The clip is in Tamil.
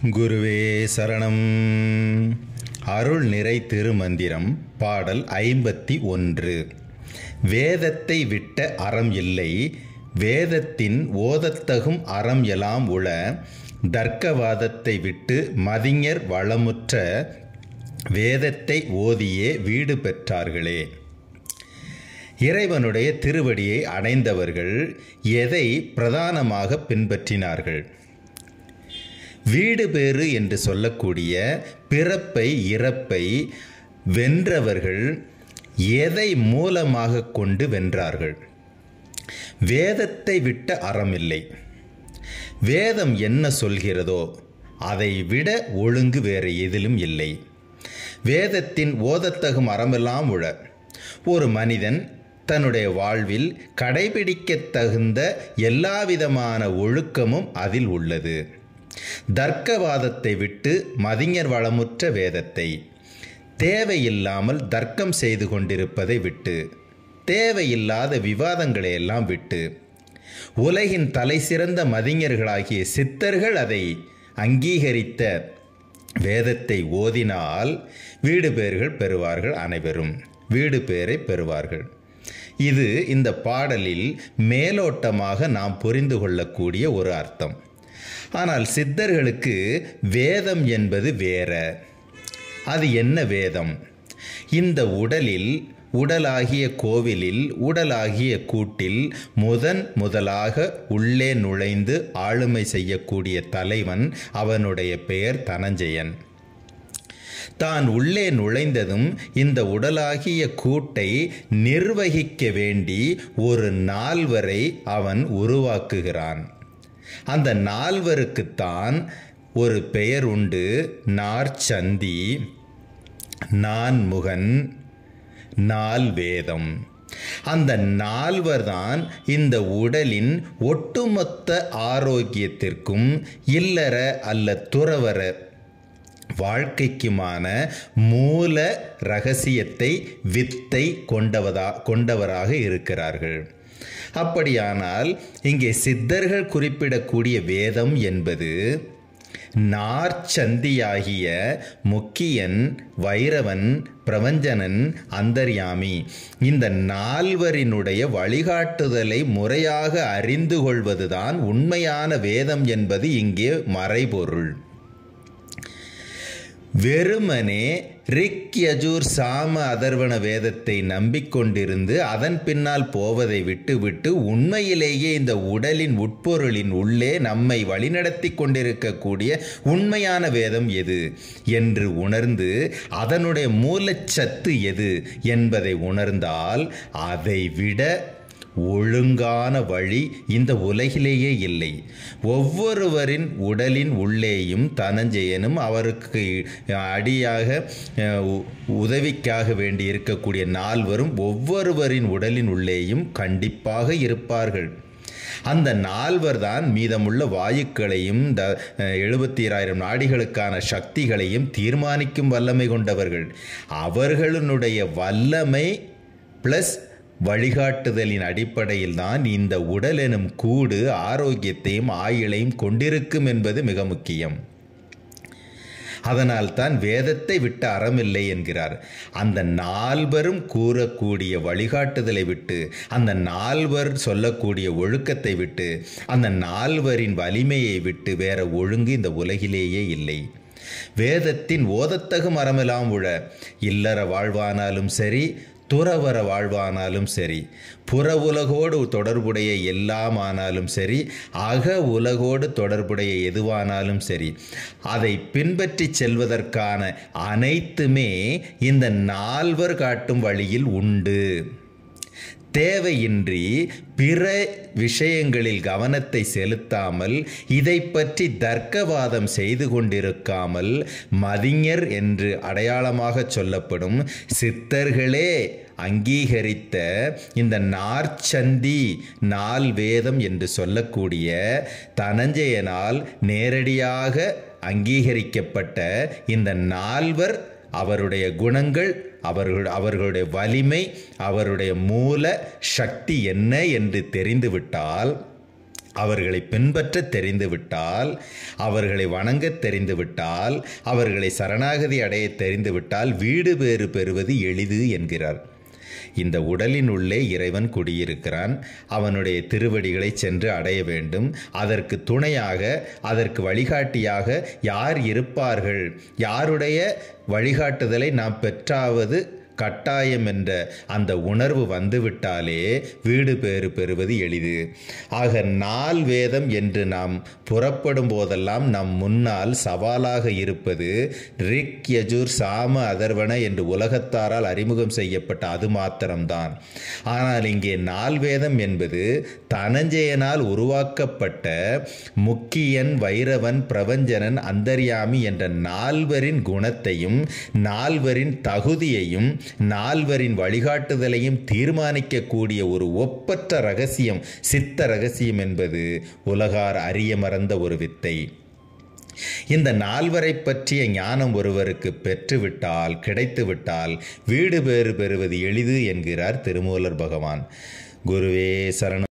குருவே சரணம் அருள் நிறை திருமந்திரம் பாடல் ஐம்பத்தி ஒன்று வேதத்தை விட்ட அறம் இல்லை வேதத்தின் ஓதத்தகும் அறம் எலாம் உள தர்க்கவாதத்தை விட்டு மதிஞர் வளமுற்ற வேதத்தை ஓதியே வீடு பெற்றார்களே இறைவனுடைய திருவடியை அடைந்தவர்கள் எதை பிரதானமாக பின்பற்றினார்கள் வீடு பேறு என்று சொல்லக்கூடிய பிறப்பை இறப்பை வென்றவர்கள் எதை மூலமாக கொண்டு வென்றார்கள் வேதத்தை விட்ட அறமில்லை வேதம் என்ன சொல்கிறதோ அதை விட ஒழுங்கு வேறு எதிலும் இல்லை வேதத்தின் ஓதத்தகும் அறமெல்லாம் உழ ஒரு மனிதன் தன்னுடைய வாழ்வில் கடைபிடிக்கத் தகுந்த எல்லாவிதமான ஒழுக்கமும் அதில் உள்ளது தர்க்கவாதத்தை விட்டு மதிஞர் வளமுற்ற வேதத்தை தேவையில்லாமல் தர்க்கம் செய்து கொண்டிருப்பதை விட்டு தேவையில்லாத விவாதங்களை எல்லாம் விட்டு உலகின் தலை சிறந்த மதிஞர்களாகிய சித்தர்கள் அதை அங்கீகரித்த வேதத்தை ஓதினால் வீடு பேர்கள் பெறுவார்கள் அனைவரும் வீடு பேரை பெறுவார்கள் இது இந்த பாடலில் மேலோட்டமாக நாம் புரிந்து கொள்ளக்கூடிய ஒரு அர்த்தம் ஆனால் சித்தர்களுக்கு வேதம் என்பது வேற அது என்ன வேதம் இந்த உடலில் உடலாகிய கோவிலில் உடலாகிய கூட்டில் முதன் முதலாக உள்ளே நுழைந்து ஆளுமை செய்யக்கூடிய தலைவன் அவனுடைய பெயர் தனஞ்சயன் தான் உள்ளே நுழைந்ததும் இந்த உடலாகிய கூட்டை நிர்வகிக்க வேண்டி ஒரு நால்வரை அவன் உருவாக்குகிறான் அந்த நால்வருக்குத்தான் ஒரு பெயர் உண்டு நார்ச்சந்தி நான்முகன் நால் வேதம் அந்த நால்வர் தான் இந்த உடலின் ஒட்டுமொத்த ஆரோக்கியத்திற்கும் இல்லற அல்ல துறவர வாழ்க்கைக்குமான மூல ரகசியத்தை வித்தை கொண்டவதா கொண்டவராக இருக்கிறார்கள் அப்படியானால் இங்கே சித்தர்கள் குறிப்பிடக்கூடிய வேதம் என்பது நார்ச்சந்தியாகிய முக்கியன் வைரவன் பிரவஞ்சனன் அந்தர்யாமி இந்த நால்வரினுடைய வழிகாட்டுதலை முறையாக அறிந்து கொள்வதுதான் உண்மையான வேதம் என்பது இங்கே மறைபொருள் வெறுமனே ரிக் யஜூர் சாம அதர்வன வேதத்தை நம்பிக்கொண்டிருந்து அதன் பின்னால் போவதை விட்டுவிட்டு உண்மையிலேயே இந்த உடலின் உட்பொருளின் உள்ளே நம்மை வழிநடத்தி கொண்டிருக்கக்கூடிய உண்மையான வேதம் எது என்று உணர்ந்து அதனுடைய மூலச்சத்து எது என்பதை உணர்ந்தால் அதை விட ஒழுங்கான வழி இந்த உலகிலேயே இல்லை ஒவ்வொருவரின் உடலின் உள்ளேயும் தனஞ்சயனும் அவருக்கு அடியாக உதவிக்காக வேண்டி இருக்கக்கூடிய நால்வரும் ஒவ்வொருவரின் உடலின் உள்ளேயும் கண்டிப்பாக இருப்பார்கள் அந்த நால்வர் தான் மீதமுள்ள வாயுக்களையும் த எழுபத்தி ஆயிரம் நாடிகளுக்கான சக்திகளையும் தீர்மானிக்கும் வல்லமை கொண்டவர்கள் அவர்களுடைய வல்லமை ப்ளஸ் வழிகாட்டுதலின் அடிப்படையில் தான் இந்த உடல் எனும் கூடு ஆரோக்கியத்தையும் ஆயுளையும் கொண்டிருக்கும் என்பது மிக முக்கியம் அதனால் தான் வேதத்தை விட்டு அறமில்லை என்கிறார் அந்த நால்வரும் கூறக்கூடிய வழிகாட்டுதலை விட்டு அந்த நால்வர் சொல்லக்கூடிய ஒழுக்கத்தை விட்டு அந்த நால்வரின் வலிமையை விட்டு வேற ஒழுங்கு இந்த உலகிலேயே இல்லை வேதத்தின் ஓதத்தகு மரமெல்லாம் உழ இல்லற வாழ்வானாலும் சரி துறவர வாழ்வானாலும் சரி புற உலகோடு தொடர்புடைய எல்லாம் ஆனாலும் சரி அக உலகோடு தொடர்புடைய எதுவானாலும் சரி அதை பின்பற்றி செல்வதற்கான அனைத்துமே இந்த நால்வர் காட்டும் வழியில் உண்டு தேவையின்றி பிற விஷயங்களில் கவனத்தை செலுத்தாமல் இதை பற்றி தர்க்கவாதம் செய்து கொண்டிருக்காமல் மதிஞர் என்று அடையாளமாக சொல்லப்படும் சித்தர்களே அங்கீகரித்த இந்த நார்ச்சந்தி நால் வேதம் என்று சொல்லக்கூடிய தனஞ்சயனால் நேரடியாக அங்கீகரிக்கப்பட்ட இந்த நால்வர் அவருடைய குணங்கள் அவர்கள் அவர்களுடைய வலிமை அவருடைய மூல சக்தி என்ன என்று தெரிந்துவிட்டால் அவர்களை பின்பற்ற தெரிந்துவிட்டால் அவர்களை வணங்க தெரிந்துவிட்டால் அவர்களை சரணாகதி அடைய தெரிந்துவிட்டால் வீடு பேறு பெறுவது எளிது என்கிறார் இந்த உடலின் உள்ளே இறைவன் குடியிருக்கிறான் அவனுடைய திருவடிகளை சென்று அடைய வேண்டும் அதற்கு துணையாக அதற்கு வழிகாட்டியாக யார் இருப்பார்கள் யாருடைய வழிகாட்டுதலை நாம் பெற்றாவது கட்டாயம் என்ற அந்த உணர்வு வந்துவிட்டாலே வீடு பேறு பெறுவது எளிது ஆக நாள் வேதம் என்று நாம் புறப்படும் போதெல்லாம் நம் முன்னால் சவாலாக இருப்பது ரிக் யஜூர் சாம அதர்வன என்று உலகத்தாரால் அறிமுகம் செய்யப்பட்ட அது மாத்திரம்தான் ஆனால் இங்கே நாள் வேதம் என்பது தனஞ்சயனால் உருவாக்கப்பட்ட முக்கியன் வைரவன் பிரபஞ்சனன் அந்தர்யாமி என்ற நால்வரின் குணத்தையும் நால்வரின் தகுதியையும் நால்வரின் வழிகாட்டுதலையும் தீர்மானிக்கக்கூடிய ஒரு ஒப்பற்ற ரகசியம் சித்த ரகசியம் என்பது உலகார் அறிய மறந்த ஒரு வித்தை இந்த நால்வரை பற்றிய ஞானம் ஒருவருக்கு பெற்றுவிட்டால் கிடைத்துவிட்டால் வீடு பேறு பெறுவது எளிது என்கிறார் திருமூலர் பகவான் குருவே சரணம்